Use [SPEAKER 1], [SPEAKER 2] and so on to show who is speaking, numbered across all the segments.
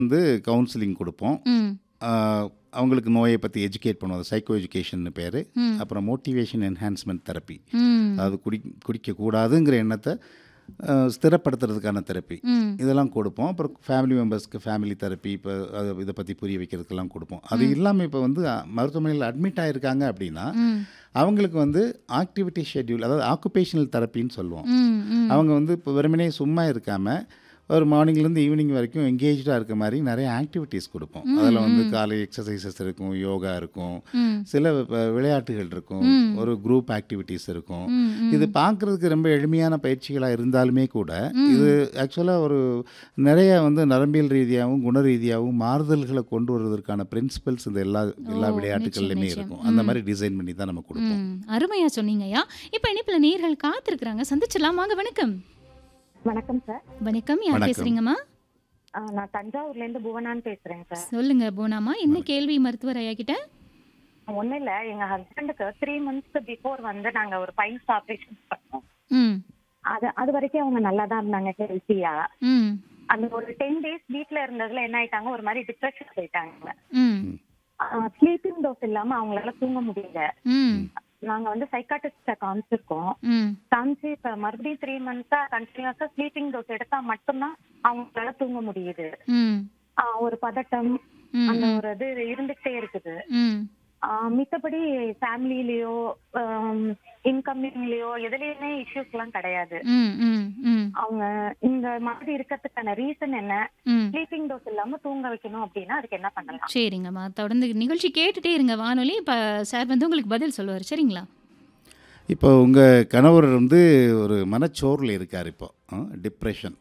[SPEAKER 1] வந்து கவுன்சிலிங் கொடுப்போம்
[SPEAKER 2] ம்.
[SPEAKER 1] ஆஹ், அவங்களுக்கு நோயை பற்றி எஜுகேட் பண்ணுவோம் சைக்கோ எஜுகேஷன் பேர்
[SPEAKER 2] ம்.
[SPEAKER 1] அப்புறம் மோட்டிவேஷன் என்ஹான்ஸ்மெண்ட் தெரப்பி
[SPEAKER 2] ம்.
[SPEAKER 1] அதாவது குடி குடிக்கக்கூடாதுங்கிற எண்ணத்தை ஆஹ், ஸ்திரப்படுத்துறதுக்கான தெரப்பி
[SPEAKER 2] ம்.
[SPEAKER 1] இதெல்லாம் கொடுப்போம் அப்புறம் ஃபேமிலி மெம்பர்ஸ்க்கு ஃபேமிலி தெரப்பி இப்போ அது இதை பற்றி புரிய வைக்கிறதுக்கெல்லாம் கொடுப்போம் அது இல்லாமல் இப்போ வந்து அஹ், மருத்துவமனையில் அட்மிட் ஆகிருக்காங்க அப்படின்னா
[SPEAKER 2] ம்.
[SPEAKER 1] அவங்களுக்கு வந்து ஆக்டிவிட்டி ஷெட்யூல் அதாவது ஆக்குபேஷனல் தெரப்பின்னு சொல்லுவோம்
[SPEAKER 2] ம். ம்.
[SPEAKER 1] அவங்க வந்து இப்போ வெறுமனே சும்மா இருக்காமல் ஒரு மார்னிங்லேருந்து ஈவினிங் வரைக்கும் எங்கேஜாக இருக்க மாதிரி நிறைய ஆக்டிவிட்டீஸ் கொடுப்போம் அதில் வந்து காலை எக்ஸசைசஸ் இருக்கும் யோகா இருக்கும்
[SPEAKER 2] ம்.
[SPEAKER 1] சில வ- விளையாட்டுகள் இருக்கும் ஒரு குரூப் ஆக்டிவிட்டீஸ் இருக்கும்
[SPEAKER 2] ம். ம்.
[SPEAKER 1] இது பார்க்குறதுக்கு ரொம்ப எளிமையான பயிற்சிகளாக இருந்தாலுமே கூட இது ஆக்சுவலாக ஒரு நிறைய வந்து நரம்பியல் ரீதியாகவும் குண ரீதியாகவும் மாறுதல்களை கொண்டு வருவதற்கான பிரின்சிபல்ஸ் இந்த எல்லா எல்லா
[SPEAKER 2] ஓ,
[SPEAKER 1] விளையாட்டுகள்லையுமே
[SPEAKER 2] நிச்சயம்,
[SPEAKER 1] இருக்கும் அந்த மாதிரி டிசைன் பண்ணி தான் நம்ம கொடுப்போம்
[SPEAKER 2] ம். அருமையா சொன்னீங்கய்யா இப்போ இனிப்புல நேர்கள் காத்திருக்கிறாங்க சந்திச்சிடலாம் வாங்க வணக்கம்
[SPEAKER 3] வணக்கம் சார்
[SPEAKER 2] வணக்கம் யார்
[SPEAKER 1] வணக்கம்.
[SPEAKER 2] பேசுறீங்கம்மா
[SPEAKER 3] ஆ, நான் தஞ்சாவூர்ல இருந்து புவனான்னு பேசுறேன் சார்
[SPEAKER 2] சொல்லுங்க போனாமா என்ன கேள்வி மருத்துவர் ஐயா கிட்ட
[SPEAKER 3] ஒண்ணும் இல்ல எங்க ஹஸ்பண்டுக்கு த்ரீ மந்த்ஸ் பிஃபோர் வந்து நாங்க ஒரு பைல்ஸ் ஆபரேஷன் பண்ணோம்
[SPEAKER 2] ம்
[SPEAKER 3] அது அது வரைக்கும் அவங்க நல்லா தான் இருந்தாங்க ஹெல்த்தியா
[SPEAKER 2] ம்
[SPEAKER 3] அந்த ஒரு டென் டேஸ் வீட்ல இருந்ததுல என்ன ஆயிட்டாங்க ஒரு மாதிரி டிப்ரெஷன் போயிட்டாங்க
[SPEAKER 2] ம்
[SPEAKER 3] ஸ்லீப்பிங் டோஸ் இல்லாம அவங்களால தூங்க முடியல
[SPEAKER 2] ம்
[SPEAKER 3] நாங்க வந்து சைக்காட்டிஸ்ட காமிச்சிருக்கோம்
[SPEAKER 2] ம்
[SPEAKER 3] காமிச்சு இப்ப மறுபடியும் த்ரீ மந்த்ஸா கண்டினியூஸா ஸ்லீப்பிங் டோஸ் எடுத்தா மட்டும்தான் அவங்களால தூங்க முடியுது
[SPEAKER 2] ம்
[SPEAKER 3] ஆ, ஒரு பதட்டம்
[SPEAKER 2] ம்,
[SPEAKER 3] அந்த ஒரு இது இருந்துகிட்டே இருக்குது
[SPEAKER 2] ம்
[SPEAKER 3] ஆஹ் மித்தபடி ஃபேமிலிலயோ இன்கமிங்லயோ எதுலயுமே இஷ்யூஸ் எல்லாம் கிடையாது
[SPEAKER 2] ம் ம் ம்
[SPEAKER 3] அவங்க இந்த மாதிரி இருக்கிறதுக்கான ரீசன் என்ன
[SPEAKER 2] ம்
[SPEAKER 3] ஸ்லீப்பிங் டோஸ் இல்லாம தூங்க வைக்கணும் அப்படின்னா அதுக்கு என்ன பண்ணலாம்
[SPEAKER 2] சரிங்கம்மா தொடர்ந்து நிகழ்ச்சி கேட்டுட்டே இருங்க வானொலி இப்போ சார் வந்து உங்களுக்கு பதில் சொல்லுவார் சரிங்களா
[SPEAKER 1] இப்போ உங்கள் கணவர் வந்து ஒரு மனச்சோர்வில் இருக்கார் இப்போ டிப்ரெஷன்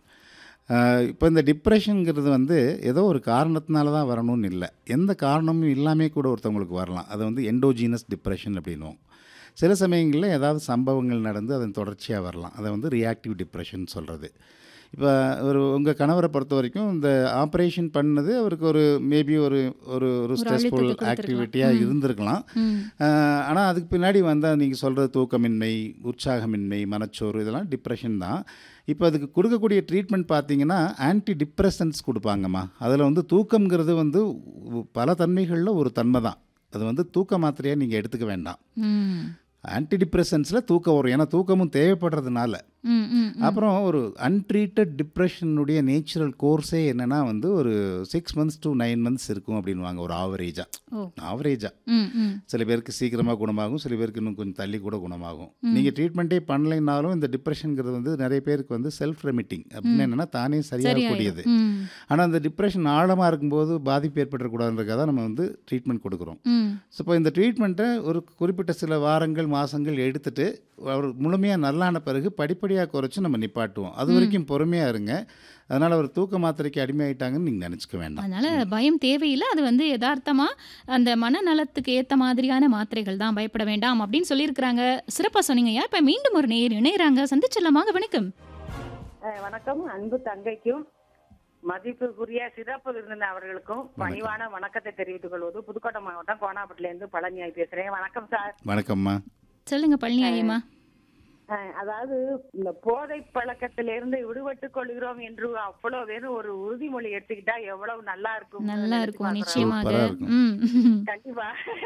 [SPEAKER 1] இப்போ இந்த டிப்ரெஷனுங்கிறது வந்து ஏதோ ஒரு காரணத்தினால தான் வரணும்னு இல்லை எந்த காரணமும் இல்லாமே கூட ஒருத்தவங்களுக்கு வரலாம் அது வந்து எண்டோஜீனஸ் டிப்ரெஷன் அப்படின்னுவோம் சில சமயங்களில் ஏதாவது சம்பவங்கள் நடந்து அதன் தொடர்ச்சியாக வரலாம் அதை வந்து ரியாக்டிவ் டிப்ரெஷன் சொல்கிறது இப்போ ஒரு உங்கள் கணவரை பொறுத்த வரைக்கும் இந்த ஆப்ரேஷன் பண்ணது அவருக்கு ஒரு மேபி ஒரு ஒரு ஒரு ஸ்ட்ரெஸ்ஃபுல்
[SPEAKER 2] அழுத்தத்தை கொடுத்திருக்கலாம்.
[SPEAKER 1] ஆக்டிவிட்டியாக இருந்திருக்கலாம்
[SPEAKER 2] ம்
[SPEAKER 1] ஆனால் அதுக்கு பின்னாடி வந்தால் நீங்கள் சொல்கிறது தூக்கமின்மை உற்சாகமின்மை மனச்சோர்வு இதெல்லாம் டிப்ரெஷன் தான் இப்போ அதுக்கு கொடுக்கக்கூடிய ட்ரீட்மெண்ட் பார்த்தீங்கன்னா ஆன்டி டிப்ரெசன்ஸ் கொடுப்பாங்கம்மா அதில் வந்து தூக்கம்ங்கிறது வந்து உ- பல தன்மைகளில் ஒரு தன்மை தான் அது வந்து தூக்க மாத்திரையாக நீங்கள் எடுத்துக்க வேண்டாம்
[SPEAKER 2] ம்
[SPEAKER 1] ஆன்டி டிப்ரெசன்ஸில் தூக்கம் வரும் ஏன்னா தூக்கமும் தேவைப்படுறதுனால
[SPEAKER 2] ம் ம்
[SPEAKER 1] அப்புறம் ஒரு அன்ட்ரீட்டட் டிப்ரெஷனுடைய நேச்சுரல் கோர்ஸே என்னென்னா வந்து ஒரு six months to nine months இருக்கும் அப்படின்வாங்க ஒரு ஆவரேஜாக
[SPEAKER 2] ஓ
[SPEAKER 1] ஆவரேஜாக
[SPEAKER 2] ம் ம்
[SPEAKER 1] சில பேருக்கு சீக்கிரமாக குணமாகும் சில பேருக்கு இன்னும் கொஞ்சம் தள்ளி கூட குணமாகும் நீங்கள் ட்ரீட்மெண்ட்டே பண்ணலைனாலும் இந்த டிப்ரெஷனுங்கிறது வந்து நிறைய பேருக்கு வந்து செல்ஃப் ரெமிட்டிங் அப்படின்னு என்னென்னா தானே சரியாகக்கூடியது
[SPEAKER 2] சரியாயிடும் ம்
[SPEAKER 1] ஆனால் அந்த டிப்ரெஷன் ஆழமாக இருக்கும்போது பாதிப்பு ஏற்படக்கூடாதுன்றதுக்காக தான் நம்ம வந்து ட்ரீட்மெண்ட் கொடுக்குறோம்
[SPEAKER 2] ம்
[SPEAKER 1] ஸோ இப்போ இந்த ட்ரீட்மெண்ட்டை ஒரு குறிப்பிட்ட சில வாரங்கள் மாதங்கள் எடுத்துட்டு அவர் முழுமையாக நல்லான பிறகு படிப்படியாக குறைச்சி நம்ம நிப்பாட்டுவோம் அது வரைக்கும் பொறுமையாக இருங்க அதனால் அவர் தூக்க மாத்திரைக்கு அடிமையாயிட்டாங்கன்னு நீங்கள் நினச்சிக்க வேண்டாம்
[SPEAKER 2] அதனால பயம் தேவையில்லை அது வந்து யதார்த்தமா அந்த மனநலத்துக்கு ஏத்த மாதிரியான மாத்திரைகள் தான் பயப்பட வேண்டாம் அப்படின்னு சொல்லியிருக்கிறாங்க சிறப்பா சொன்னீங்கய்யா இப்ப மீண்டும் ஒரு நேர் இணையறாங்க சந்திச்சிடலாமாங்க வணக்கம்
[SPEAKER 4] அஹ் வணக்கம் அன்பு தங்கைக்கும் மதிப்புக்குரிய சிறப்பு விருந்தினர் அவர்களுக்கும் பணிவான வணக்கத்தை தெரிவித்துக் கொள்வது புதுக்கோட்டை மாவட்டம் கோனாப்பட்டில இருந்து பழனியாய் பேசுறேன் வணக்கம் சார்
[SPEAKER 1] வணக்கம்மா
[SPEAKER 2] சொல்லுங்க பழனி ஐயம்மா
[SPEAKER 4] அஹ் அதாவது இந்த போதை பழக்கத்திலிருந்து விடுபட்டுக் கொள்கிறோம் என்று அவ்வளவு வேணும் ஒரு உறுதிமொழி எடுத்துக்கிட்டா எவ்வளவு நல்லா இருக்கும்
[SPEAKER 2] நல்லா இருக்கும் நிச்சயமாக
[SPEAKER 1] சூப்பரா இருக்கும்.
[SPEAKER 2] ம்
[SPEAKER 4] கண்டிப்பா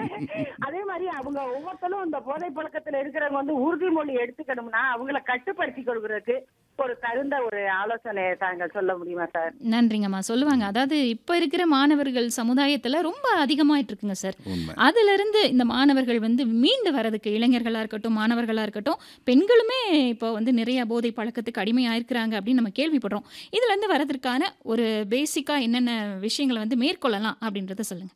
[SPEAKER 4] அதே மாதிரி அவங்க ஒவ்வொருத்தரும் இந்த போதை பழக்கத்துல இருக்கிறவங்க வந்து உறுதிமொழி எடுத்துக்கணும்னா அவங்கள கட்டுப்படுத்திக் கொள்கிறதுக்கு ஒரு தகுந்த ஒரு ஆலோசனை தாங்கள் சொல்ல முடியுமா சார்
[SPEAKER 2] நன்றிங்கம்மா சொல்லுவாங்க அதாவது இப்போ இருக்கிற மாணவர்கள் சமுதாயத்துல ரொம்ப அதிகமாயிட்டு இருக்குங்க சார்
[SPEAKER 1] உண்மை
[SPEAKER 2] அதுல இருந்து இந்த மாணவர்கள் வந்து மீண்டு வரதுக்கு இளைஞர்களா இருக்கட்டும் மாணவர்களா இருக்கட்டும் பெண்களுமே இப்போ வந்து நிறைய போதை பழக்கத்துக்கு அடிமையாயிருக்கிறாங்க அப்படின்னு நம்ம கேள்விப்படுறோம் இதுல இருந்து வரதுக்கான ஒரு பேசிக்கா என்னென்ன விஷயங்களை வந்து மேற்கொள்ளலாம் அப்படின்றத சொல்லுங்க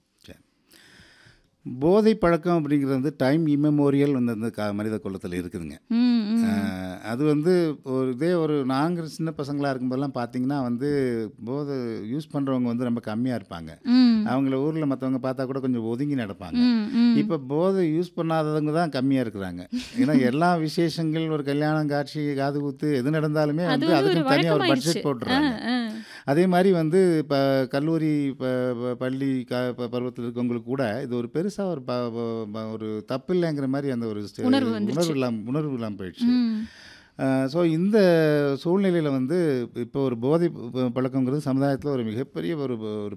[SPEAKER 1] போதை பழக்கம் அப்படிங்கிறது வந்து டைம் இம்மெமோரியல் வந்து அந்த க மனித குலத்தில் இருக்குதுங்க
[SPEAKER 2] ம், ம்.
[SPEAKER 1] அஹ், அது வந்து ஒரு இதே ஒரு நாங்கள் சின்ன பசங்களாக இருக்கும்போதெல்லாம் பார்த்தீங்கன்னா வந்து போதை யூஸ் பண்ணுறவங்க வந்து ரொம்ப கம்மியாக இருப்பாங்க
[SPEAKER 2] ம்,
[SPEAKER 1] அவங்கள ஊரில் மற்றவங்க பார்த்தா கூட கொஞ்சம் ஒதுங்கி நடப்பாங்க
[SPEAKER 2] ம், ம்.
[SPEAKER 1] இப்போ போதை யூஸ் பண்ணாதவங்க தான் கம்மியாக இருக்கிறாங்க ஏன்னா எல்லா விசேஷங்கள் ஒரு கல்யாணம் காட்சி காது குத்து எது நடந்தாலுமே
[SPEAKER 2] அது
[SPEAKER 1] வந்து
[SPEAKER 2] வந்து ஒரு
[SPEAKER 1] அதுக்கு தனியாக ஒரு
[SPEAKER 2] வழக்கமாயிருச்சு
[SPEAKER 1] பட்ஜெட் போட்டுறாங்க
[SPEAKER 2] ஆ,
[SPEAKER 1] அதே மாதிரி வந்து இப்போ கல்லூரி ப- ப- பள்ளி க ப- பருவத்தில் இருக்கவங்களுக்கு கூட இது ஒரு பெருசாக ஒரு ப- ப- ப- ஒரு தப்பு இல்லைங்கிற மாதிரி அந்த ஒரு ஸ்டே-
[SPEAKER 2] உணர்வு வந்துருச்சு.
[SPEAKER 1] உணர்வு இல்லாம உணர்வு இல்லாமல் போயிடுச்சு
[SPEAKER 2] ம்,
[SPEAKER 1] ஸோ இந்த சூழ்நிலையில் வந்து இப்போ ஒரு போதை ப- பழக்கங்கிறது சமுதாயத்தில் ஒரு மிகப்பெரிய ஒரு ஒரு